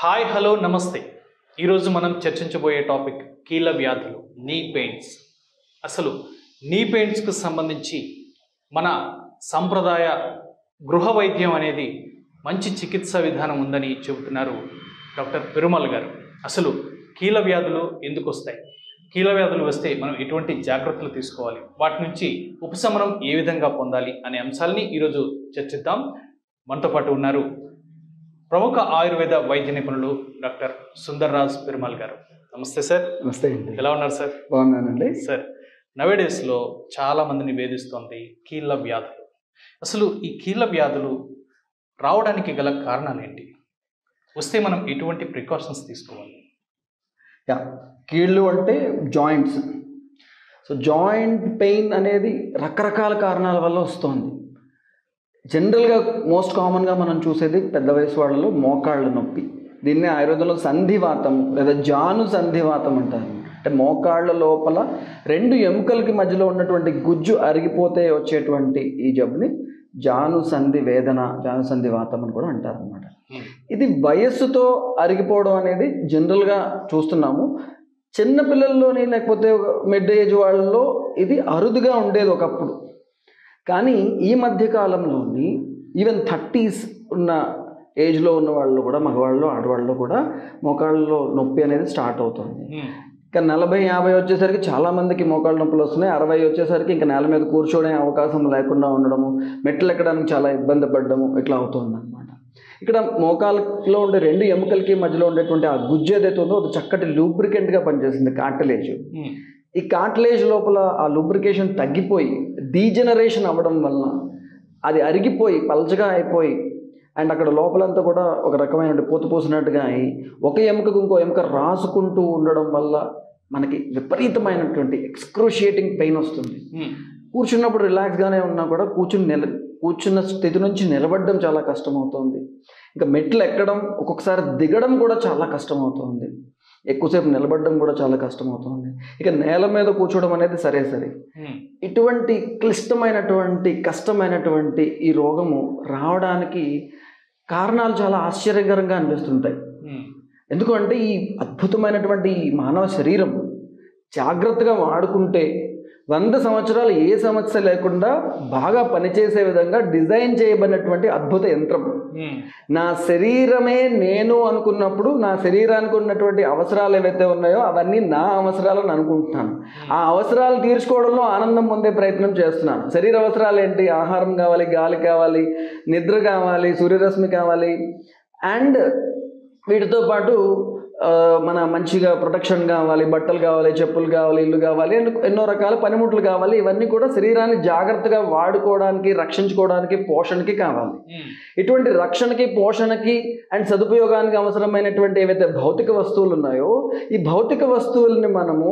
Hi hello నమస్తే ఈరోజు మనం చర్చించబోయే టాపిక్ కీళ్ళ వ్యాధులు నీ పెయిన్స్ అసలు నీ పెయిన్స్కు సంబంధించి మన సంప్రదాయ గృహ వైద్యం అనేది మంచి చికిత్సా విధానం ఉందని చెబుతున్నారు డాక్టర్ పెరుమల్ గారు అసలు కీళ్ళ వ్యాధులు ఎందుకు వస్తాయి కీళ్ళ వ్యాధులు వస్తే మనం ఎటువంటి జాగ్రత్తలు తీసుకోవాలి వాటి నుంచి ఉపశమనం ఏ విధంగా పొందాలి అనే అంశాలని ఈరోజు చర్చిద్దాం మనతో పాటు ఉన్నారు ప్రముఖ ఆయుర్వేద వైద్య నిపుణులు డాక్టర్ సుందర్రాజ్ పెరుమాల్ గారు నమస్తే సార్ నమస్తే అండి ఎలా ఉన్నారు సార్ బాగున్నానండి సార్ నవేడేస్లో చాలా మందిని వేధిస్తోంది కీళ్ళ వ్యాధులు అసలు ఈ కీళ్ళ వ్యాధులు రావడానికి గల కారణాలు ఏంటి వస్తే మనం ఎటువంటి ప్రికాషన్స్ తీసుకోవాలి యా కీళ్ళు అంటే జాయింట్స్ సో జాయింట్ పెయిన్ అనేది రకరకాల కారణాల వల్ల వస్తుంది జనరల్గా మోస్ట్ కామన్గా మనం చూసేది పెద్ద వయసు వాళ్ళలో మోకాళ్ళ నొప్పి దీన్ని ఆయుర్వేదంలో సంధివాతం లేదా జాను సంధివాతం అంటారు అంటే మోకాళ్ళ లోపల రెండు ఎముకలకి మధ్యలో ఉన్నటువంటి గుజ్జు అరిగిపోతే వచ్చేటువంటి ఈ జబ్బుని జాను సంధి వేదన జాను సంధి వాతం అని కూడా అంటారు అనమాట ఇది వయస్సుతో అరిగిపోవడం అనేది జనరల్గా చూస్తున్నాము చిన్న పిల్లల్లోని లేకపోతే మిడ్ ఏజ్ వాళ్ళలో ఇది అరుదుగా ఉండేది ఒకప్పుడు కానీ ఈ మధ్య కాలంలోని ఈవెన్ థర్టీస్ ఉన్న ఏజ్లో ఉన్న వాళ్ళు కూడా మగవాళ్ళు ఆడవాళ్ళు కూడా మోకాళ్ళలో నొప్పి అనేది స్టార్ట్ అవుతుంది ఇంకా నలభై యాభై వచ్చేసరికి చాలామందికి మోకాళ్ళ నొప్పులు వస్తున్నాయి అరవై వచ్చేసరికి ఇంకా నేల మీద కూర్చోనే అవకాశం లేకుండా ఉండడము మెట్లు ఎక్కడానికి చాలా ఇబ్బంది పడడము ఇట్లా అవుతుంది అనమాట ఇక్కడ మోకాళ్ళలో ఉండే రెండు ఎముకలకి మధ్యలో ఉండేటువంటి ఆ గుజ్జు ఏదైతే ఉందో అది చక్కటి లూబ్రికెంట్గా పనిచేస్తుంది కార్టిలేజ్ ఈ కార్టిలేజ్ లోపల ఆ లూబ్రికేషన్ తగ్గిపోయి డీజనరేషన్ అవ్వడం వలన అది అరిగిపోయి పలచగా అయిపోయి అండ్ అక్కడ లోపలంతా కూడా ఒక రకమైన పూత పూసినట్టుగా అయి ఒక ఎముకకు ఇంకో ఎముక రాసుకుంటూ ఉండడం వల్ల మనకి విపరీతమైనటువంటి ఎక్స్క్రూషియేటింగ్ పెయిన్ వస్తుంది కూర్చున్నప్పుడు రిలాక్స్గానే ఉన్నా కూడా కూర్చుని నిల కూర్చున్న స్థితి నుంచి నిలబడడం చాలా కష్టమవుతుంది ఇంకా మెట్లు ఎక్కడం ఒక్కొక్కసారి దిగడం కూడా చాలా కష్టమవుతుంది ఎక్కువసేపు నిలబడడం కూడా చాలా కష్టమవుతుంది ఇక నేల మీద కూర్చోవడం అనేది సరే సరే ఇటువంటి క్లిష్టమైనటువంటి కష్టమైనటువంటి ఈ రోగము రావడానికి కారణాలు చాలా ఆశ్చర్యకరంగా అనిపిస్తుంటాయి ఎందుకంటే ఈ అద్భుతమైనటువంటి ఈ మానవ శరీరం జాగ్రత్తగా వాడుకుంటే వంద సంవత్సరాలు ఏ సమస్య లేకుండా బాగా పనిచేసే విధంగా డిజైన్ చేయబడినటువంటి అద్భుత యంత్రం నా శరీరమే నేను అనుకున్నప్పుడు నా శరీరానికి ఉన్నటువంటి అవసరాలు ఏవైతే ఉన్నాయో అవన్నీ నా అవసరాలని అనుకుంటున్నాను ఆ అవసరాలు తీర్చుకోవడంలో ఆనందం పొందే ప్రయత్నం చేస్తున్నాను శరీర అవసరాలు ఏంటి ఆహారం కావాలి గాలి కావాలి నిద్ర కావాలి సూర్యరశ్మి కావాలి అండ్ వీటితో పాటు ఆ, మన మంచిగా ప్రొటెక్షన్ కావాలి బట్టలు కావాలి చెప్పులు కావాలి ఇల్లు కావాలి ఎన్నో- ఎన్నో రకాల పనిముట్లు కావాలి ఇవన్నీ కూడా శరీరాన్ని జాగ్రత్తగా వాడుకోవడానికి రక్షించుకోవడానికి పోషణకి కావాలి ఇటువంటి రక్షణకి పోషణకి అండ్ సదుపయోగానికి అవసరమైనటువంటి ఏవైతే భౌతిక వస్తువులు ఉన్నాయో ఈ భౌతిక వస్తువుల్ని మనము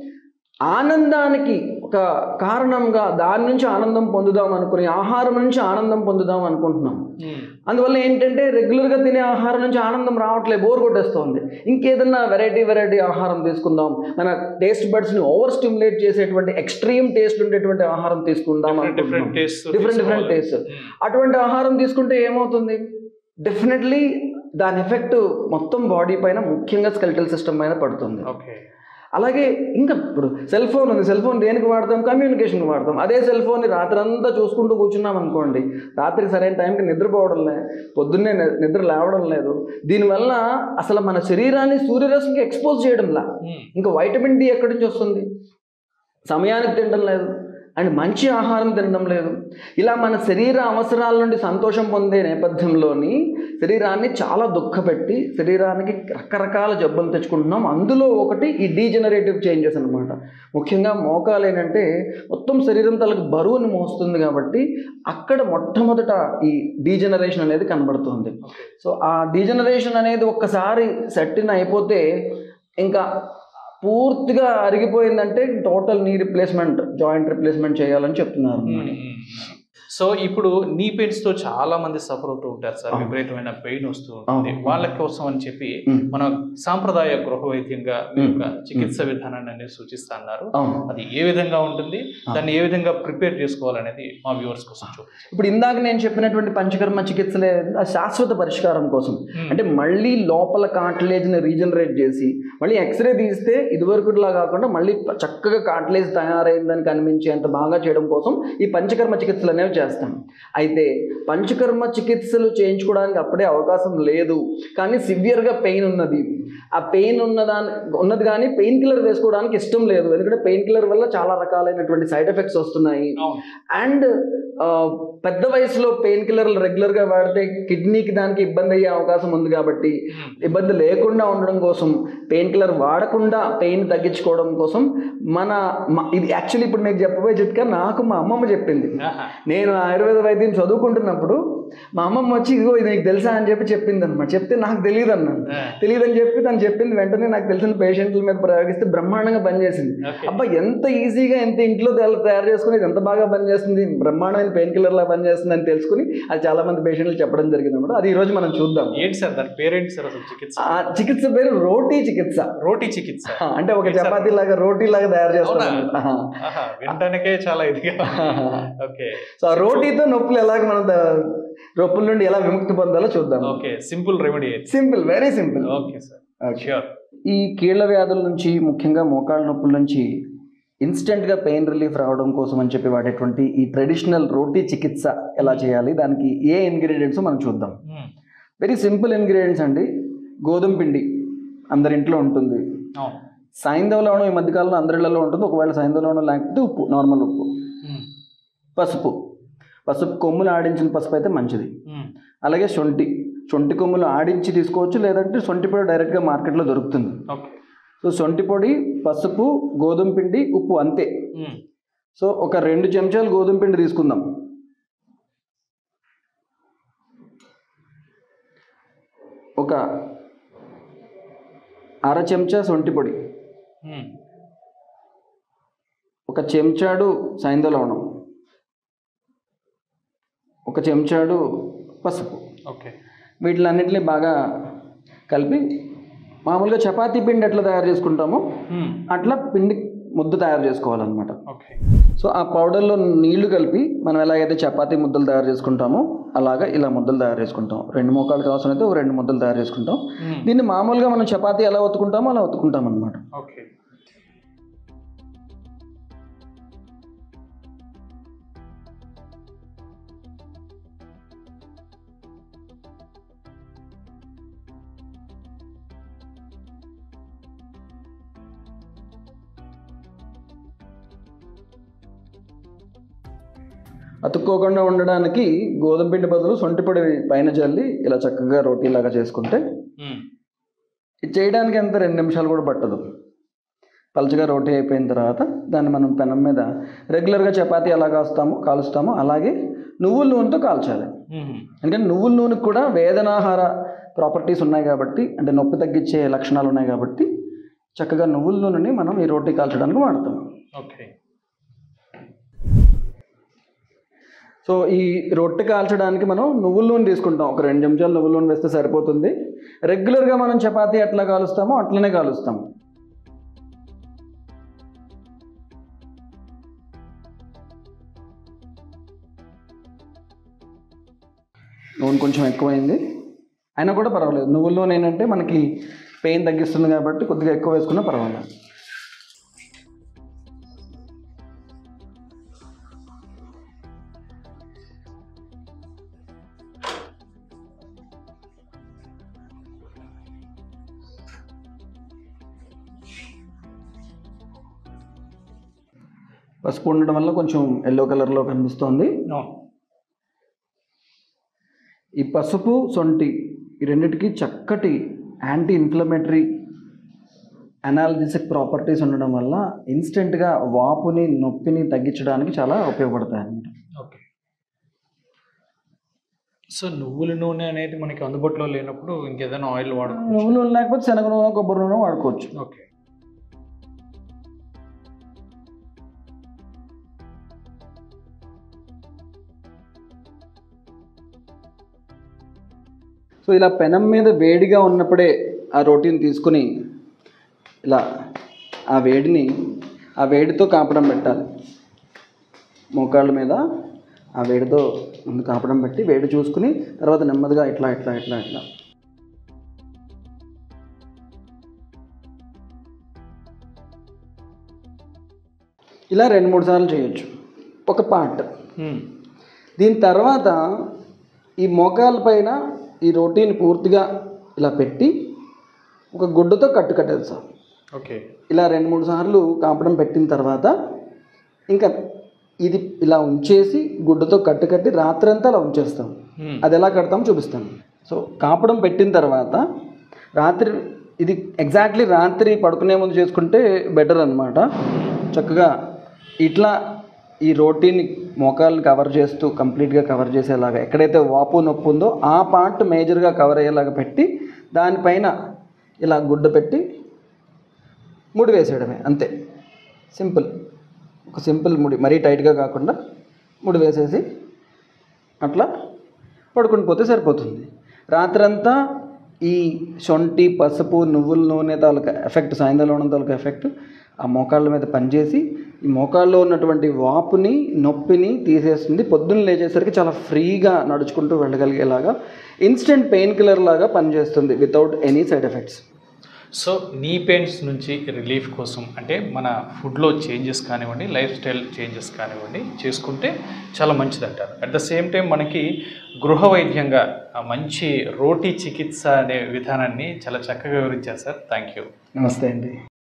ఆనందానికి ఒక కారణంగా దాని నుంచి ఆనందం పొందుదాం అనుకుని ఆహారం నుంచి ఆనందం పొందుదాం అనుకుంటున్నాం అందువల్ల ఏంటంటే రెగ్యులర్గా తినే ఆహారం నుంచి ఆనందం రావట్లేదు బోర్ కొట్టేస్తుంది ఇంకేదన్నా వెరైటీ వెరైటీ ఆహారం తీసుకుందాం మన టేస్ట్ బడ్స్ని ఓవర్ స్టిమ్యులేట్ చేసేటువంటి ఎక్స్ట్రీమ్ టేస్ట్ ఉండేటువంటి ఆహారం తీసుకుందాం different taste different different taste అటువంటి ఆహారం తీసుకుంటే ఏమవుతుంది డెఫినెట్లీ దాని ఎఫెక్ట్ మొత్తం బాడీ పైన ముఖ్యంగా స్కెల్టల్ సిస్టమ్ పైన పడుతుంది ఓకే అలాగే ఇంకా ఇప్పుడు సెల్ ఫోన్ ఉంది సెల్ ఫోన్ దేనికి వాడతాం కమ్యూనికేషన్కి వాడతాం అదే సెల్ ఫోన్ని రాత్రి అంతా చూసుకుంటూ కూర్చున్నాం అనుకోండి రాత్రికి సరైన టైంకి నిద్రపోవడం లేదు పొద్దున్నే ని- నిద్ర లేవడం లేదు దీనివల్ల అసలు మన శరీరాన్ని సూర్యరశ్మికి ఎక్స్పోజ్ చేయడంలా ఇంకా వైటమిన్ డి ఎక్కడి నుంచి వస్తుంది సమయానికి తినడం లేదు అండ్ మంచి ఆహారం తినడం లేదు ఇలా మన శరీర అవసరాల నుండి సంతోషం పొందే నేపథ్యంలోని శరీరాన్ని చాలా దుఃఖపెట్టి శరీరానికి రకరకాల జబ్బులు తెచ్చుకుంటున్నాం అందులో ఒకటి ఈ డీజనరేటివ్ చేంజెస్ అనమాట ముఖ్యంగా మోకాలు ఏంటంటే మొత్తం శరీరం తలకు బరువుని మోస్తుంది కాబట్టి అక్కడ మొట్టమొదట ఈ డీజనరేషన్ అనేది కనబడుతుంది సో ఆ డీజనరేషన్ అనేది ఒక్కసారి సెట్టిన్ అయిపోతే ఇంకా పూర్తిగా అరిగిపోయిందంటే total knee replacement joint replacement చేయాలని చెప్తున్నారు అన్నమాట. సో ఇప్పుడు నీ పెయిన్స్ తో చాలా మంది సఫర్ అవుతూ ఉంటారు సార్ అవును. విపరీతమైన పెయిన్ వస్తూ ఉంటుంది అవును. వాళ్ళ కోసం అని చెప్పి ఉమ్. మన సాంప్రదాయ గృహ వైద్యంగా మీరు ఉమ్. ఒక చికిత్స విధానాన్ని అనేది సూచిస్తా అన్నారు అవును అది ఏ విధంగా ఉంటుంది దాన్ని ఏ విధంగా ప్రిపేర్ చేసుకోవాలనేది మా వ్యూవర్స్ కోసం చూపించండి ఇప్పుడు ఇందాక నేను చెప్పినటువంటి పంచకర్మ చికిత్సలే ఆ శాశ్వత పరిష్కారం కోసం అంటే మళ్ళీ లోపల కార్టిలేజ్ని రీజనరేట్ చేసి మళ్ళీ ఎక్స్రే తీస్తే ఇదివరకులా కాకుండా మళ్ళీ ప- చక్కగా కార్టిలేజ్ తయారైందని కనిపించేంత బాగా చేయడం కోసం ఈ పంచకర్మ చికిత్సలు అనేవి చేస్తాం అయితే పంచకర్మ చికిత్సలు చేయించుకోవడానికి అప్పుడే అవకాశం లేదు కానీ సివియర్గా పెయిన్ ఉన్నది ఆ పెయిన్ ఉన్నదాని ఉన్నది కానీ పెయిన్ కిల్లర్ వేసుకోవడానికి ఇష్టం లేదు ఎందుకంటే పెయిన్ కిల్లర్ వల్ల చాలా రకాలైనటువంటి సైడ్ ఎఫెక్ట్స్ వస్తున్నాయి అవును అండ్ ఆ, పెద్ద వయసులో పెయిన్ కిల్లర్లు రెగ్యులర్గా వాడితే కిడ్నీకి దానికి ఇబ్బంది అయ్యే అవకాశం ఉంది కాబట్టి ఉమ్. ఇబ్బంది లేకుండా ఉండడం కోసం పెయిన్ కిల్లర్ వాడకుండా పెయిన్ తగ్గించుకోవడం కోసం మన మ- ఇది యాక్చువల్లీ ఇప్పుడు మీకు చెప్పబోయే చిట్కా నాకు మా అమ్మమ్మ చెప్పింది ఆహా. నేను ఆయుర్వేద వైద్యం చదువుకుంటున్నప్పుడు మా అమ్మమ్మ వచ్చి ఇగో ఇది నీకు తెలుసా అని చెప్పి చెప్పింది అనమాట చెప్తే నాకు తెలియదు అన్నాను ఆ. తెలియదని చెప్పి తను చెప్పింది వెంటనే నాకు తెలిసిన పేషెంట్ల మీద ప్రయోగిస్తే బ్రహ్మాండంగా పనిచేసింది ఓకే. అబ్బా ఎంత ఈజీగా ఎంత ఇంట్లో తెల- తయారు చేసుకుని ఇది ఎంత బాగా పనిచేస్తుంది బ్రహ్మాండమైన పెయిన్ కిల్లర్ లా పనిచేస్తుంది అని తెలుసుకుని అది చాలా మంది పేషెంట్లు చెప్పడం జరిగింది అనమాట అది ఈ రోజు మనం చూద్దాం ఏంటి సార్ దాని పేరేంటి సార్ అసలు చికిత్స ఆ చికిత్స పేరు రోటీ చికిత్స రోటీ చికిత్స ఆ, అంటే ఒక ఏంటి సార్? చపాతీ లాగా రోటీ లాగా తయారు చేస్తాం అవునా? అన్నమాట. ఆహా. ఆహా, వినడానికే చాలా ఇదిగా ఓకే సో ఆ రోటీతో నొప్పులు ఎలాగ మనం ద- నొప్పుల నుండి ఎలా విముక్తి పొందాలో చూద్దాం okay simple remedy simple very simple okay sir sure ఈ కీళ్ళ వ్యాధుల నుంచి ముఖ్యంగా మోకాళ్ళ నొప్పుల నుంచి ఇన్స్టెంట్గా పెయిన్ రిలీఫ్ రావడం కోసం అని చెప్పి వాడేటువంటి ఈ ట్రెడిషనల్ రోటీ చికిత్స ఎలా చేయాలి దానికి ఏ ఇంగ్రీడియంట్స్ మనం చూద్దాం వెరీ సింపుల్ ఇంగ్రీడియంట్స్ అండి గోధుమ పిండి అందరి ఇంట్లో ఉంటుంది అవును సైంధవ లవణం ఈ మధ్యకాలంలో అందరిళ్ళలో ఉంటుంది ఒకవేళ సైంధవ లవణం లేకపోతే ఉప్పు నార్మల్ ఉప్పు ఉమ్, పసుపు పసుపు కొమ్ములు ఆడించిన పసుపు అయితే మంచిది ఉమ్, అలాగే శొంఠి శొంఠి కొమ్ములు ఆడించి తీసుకోవచ్చు లేదంటే శొంఠి పొడి డైరెక్ట్గా మార్కెట్లో దొరుకుతుంది ఓకే సో శొంఠి పొడి పసుపు గోధుమ పిండి ఉప్పు అంతే ఉమ్, సో ఒక రెండు చెంచాలు గోధుమ పిండి తీసుకుందాం ఒక అర చెంచా శొంఠి పొడి ఉమ్, ఒక చెంచాడు సైంధవ లవణం ఒక చెంచాడు పసుపు ఓకే వీటిలన్నింటినీ బాగా కలిపి మామూలుగా చపాతీ పిండి ఎట్లా తయారు చేసుకుంటామో ఉమ్, అట్లా పిండి ముద్ద తయారు చేసుకోవాలన్నమాట ఓకే సో ఆ పౌడర్లో నీళ్లు కలిపి మనం ఎలాగైతే చపాతీ ముద్దలు తయారు చేసుకుంటామో అలాగా ఇలా ముద్దలు తయారు చేసుకుంటాం రెండు మోకాళ్ళకి అవసరం అయితే ఒక రెండు ముద్దలు తయారు చేసుకుంటాం ఉమ్, దీన్ని మామూలుగా మనం చపాతీ ఎలా ఒత్తుకుంటామో అలా ఒత్తుకుంటాం అనమాట ఓకే అతుక్కోకుండా ఉండడానికి గోధుమ పిండి బదులు సొంటి పొడి పైన జల్లి ఇలా చక్కగా రోటీలాగా చేసుకుంటే ఉమ్, ఇది చేయడానికి ఎంత రెండు నిమిషాలు కూడా పట్టదు పలుచగా రోటీ అయిపోయిన తర్వాత దాన్ని మనం పెనం మీద రెగ్యులర్గా చపాతీ ఎలా కాస్తామో కాలుస్తామో అలాగే నువ్వుల నూనెతో కాల్చాలి ఉమ్, ఎందుకంటే నువ్వుల నూనెకి కూడా వేదనాహార ప్రాపర్టీస్ ఉన్నాయి కాబట్టి అంటే నొప్పి తగ్గించే లక్షణాలు ఉన్నాయి కాబట్టి చక్కగా నువ్వుల నూనెని మనం ఈ రోటీ కాల్చడానికి వాడతాం ఓకే సో ఈ రొట్టె కాల్చడానికి మనం నువ్వుల నూనె తీసుకుంటాం ఒక రెండు చెంచాలు నువ్వుల నూనె వేస్తే సరిపోతుంది రెగ్యులర్గా మనం చపాతీ ఎట్లా కాలుస్తామో అట్లనే కాలుస్తాం నూనె కొంచెం ఎక్కువైంది అయినా కూడా పర్వాలేదు నువ్వుల నూనె ఏంటంటే మనకి పెయిన్ తగ్గిస్తుంది కాబట్టి కొద్దిగా ఎక్కువ వేసుకున్నా పర్వాలేదు పసుపు ఉండడం వల్ల కొంచెం ఎల్లో కలర్లో కనిపిస్తోంది అవును ఈ పసుపు సొంటి ఈ రెండిటికి చక్కటి యాంటీ ఇన్ఫ్లమేటరీ అనాలజిసిక్ ప్రాపర్టీస్ ఉండడం వల్ల ఇన్స్టెంట్గా వాపుని నొప్పిని తగ్గించడానికి చాలా ఉపయోగపడతాయి అన్నమాట ఓకే సో నువ్వుల నూనె అనేది మనకి అందుబాటులో లేనప్పుడు ఇంకేదైనా ఆయిల్ వాడుకోవచ్చు నువ్వు నూనె లేకపోతే శనగ నూనె కొబ్బరి నూనె వాడుకోవచ్చు ఓకే సో ఇలా పెనం మీద వేడిగా ఉన్నప్పుడే ఆ రోటీని తీసుకుని ఇలా ఆ వేడిని ఆ వేడితో కాపడం పెట్టాలి మోకాళ్ళ మీద ఆ వేడితో ముందు కాపడం పెట్టి వేడి చూసుకుని తర్వాత నెమ్మదిగా ఇట్లా ఇట్లా ఇట్లా ఇట్లా ఇలా రెండు మూడు సార్లు చేయొచ్చు ఒక పార్ట్ మ్మ్. దీని తర్వాత ఈ మోకాల పైన ఈ రోటీని పూర్తిగా ఇలా పెట్టి ఒక గుడ్డతో కట్టు కట్టేది సార్ ఓకే ఇలా రెండు మూడు సార్లు కాపడం పెట్టిన తర్వాత ఇంకా ఇది ఇలా ఉంచేసి గుడ్డతో కట్టు కట్టి రాత్రంతా అలా ఉంచేస్తాం మ్మ్. అది ఎలా కడతాం చూపిస్తాను సో కాపడం పెట్టిన తర్వాత రాత్రి ఇది ఎగ్జాక్ట్లీ రాత్రి పడుకునే ముందు చేసుకుంటే బెటర్ అనమాట చక్కగా ఇట్లా ఈ రోటీని మోకాలు కవర్ చేస్తూ కంప్లీట్గా కవర్ చేసేలాగా ఎక్కడైతే వాపు నొప్పి ఉందో ఆ పార్ట్ మేజర్గా కవర్ అయ్యేలాగా పెట్టి దానిపైన ఇలా గుడ్డ పెట్టి ముడి వేసేయడమే అంతే సింపుల్ ఒక సింపుల్ ముడి మరీ టైట్గా కాకుండా ముడి వేసేసి అట్లా పడుకుని పోతే సరిపోతుంది రాత్రంతా ఈ శొంఠి పసుపు నువ్వుల నూనె తాలూకా ఎఫెక్ట్ సాయంత్రం తాలూకా ఎఫెక్ట్ ఆ మోకాళ్ళ మీద పనిచేసి ఈ మోకాళ్ళలో ఉన్నటువంటి వాపుని నొప్పిని తీసేస్తుంది పొద్దున్న లేచేసరికి చాలా ఫ్రీగా నడుచుకుంటూ వెళ్ళగలిగేలాగా ఇన్స్టెంట్ పెయిన్ కిల్లర్ లాగా పనిచేస్తుంది without any side effects so knee pains నుంచి రిలీఫ్ కోసం అంటే మన ఫుడ్లో చేంజెస్ కానివ్వండి లైఫ్ స్టైల్ చేంజెస్ కానివ్వండి చేసుకుంటే చాలా మంచిది అంటారు అట్ ద సేమ్ టైం మనకి గృహ వైద్యంగా ఆ మంచి రోటీ చికిత్స అనే విధానాన్ని చాలా చక్కగా వివరించారు సార్ థ్యాంక్ యూ నమస్తే అండి